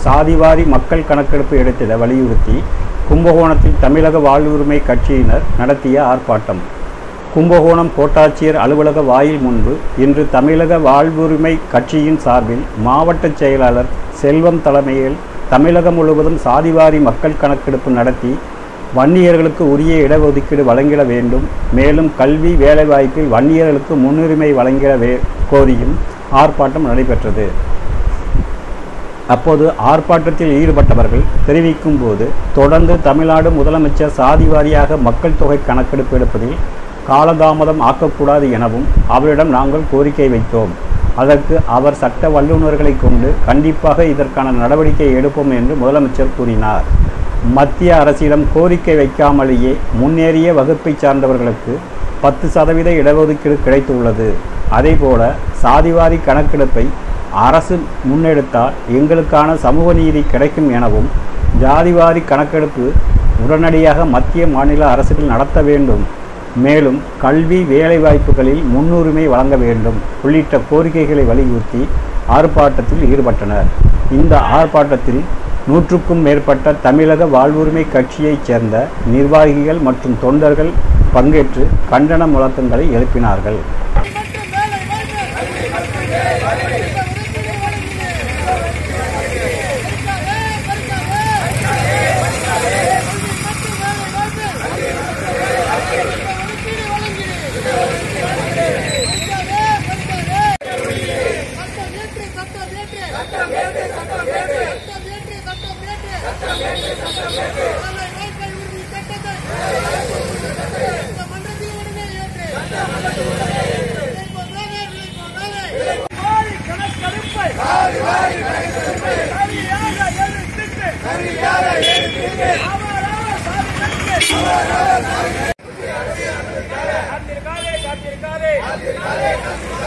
சாதிவாரி மக்கள் கணக்கெடுப்பு எடுத்திட வலியுறுத்தி கும்பகோணத்தில் தமிழக வாழ்வுரிமை கட்சியினர் நடத்திய ஆர்ப்பாட்டம் கும்பகோணம் கோட்டாட்சியர் அலுவலக வாயில் முன்பு இன்று தமிழக வாழ்வுரிமை கட்சியின் சார்பில் மாவட்ட செயலாளர் செல்வம் தலைமையில் தமிழகம் முழுவதும் சாதிவாரி மக்கள் கணக்கெடுப்பு நடத்தி வன்னியர்களுக்கு உரிய இடஒதுக்கீடு வழங்கிட வேண்டும் மேலும் கல்வி வேலைவாய்ப்பில் வன்னியர்களுக்கு முன்னுரிமை வழங்கிட வே கோரியும் ஆர்ப்பாட்டம் நடைபெற்றது அப்போது ஆர்ப்பாட்டத்தில் ஈடுபட்டவர்கள் தெரிவிக்கும் போது தொடர்ந்து தமிழ்நாடு முதலமைச்சர் சாதி வாரியாக மக்கள் தொகை கணக்கெடுப்பு எடுப்பதில் காலதாமதம் ஆக்கக்கூடாது எனவும் அவரிடம் நாங்கள் கோரிக்கை வைத்தோம் அதற்கு அவர் சட்ட வல்லுநர்களை கொண்டு கண்டிப்பாக இதற்கான நடவடிக்கை எடுப்போம் என்று முதலமைச்சர் கூறினார் மத்திய அரசிடம் கோரிக்கை வைக்காமலேயே முன்னேறிய வகுப்பைச் சார்ந்தவர்களுக்கு பத்து சதவீத இடஒதுக்கீடு கிடைத்துள்ளது அதேபோல சாதிவாரி கணக்கெடுப்பை அரசு முன்னெடுத்தால் எங்களுக்கான சமூக நீதி கிடைக்கும் எனவும் ஜாதிவாரி கணக்கெடுப்பு உடனடியாக மத்திய மாநில அரசுகள் நடத்த வேண்டும் மேலும் கல்வி வேலைவாய்ப்புகளில் முன்னுரிமை வழங்க வேண்டும் உள்ளிட்ட கோரிக்கைகளை வலியுறுத்தி ஆர்ப்பாட்டத்தில் ஈடுபட்டனர் இந்த ஆர்ப்பாட்டத்தில் நூற்றுக்கும் மேற்பட்ட தமிழக வாழ்வுரிமை கட்சியைச் சேர்ந்த நிர்வாகிகள் மற்றும் தொண்டர்கள் பங்கேற்று கண்டன முழக்கங்களை எழுப்பினார்கள் காத்திருக்காதே காத்திருக்காதே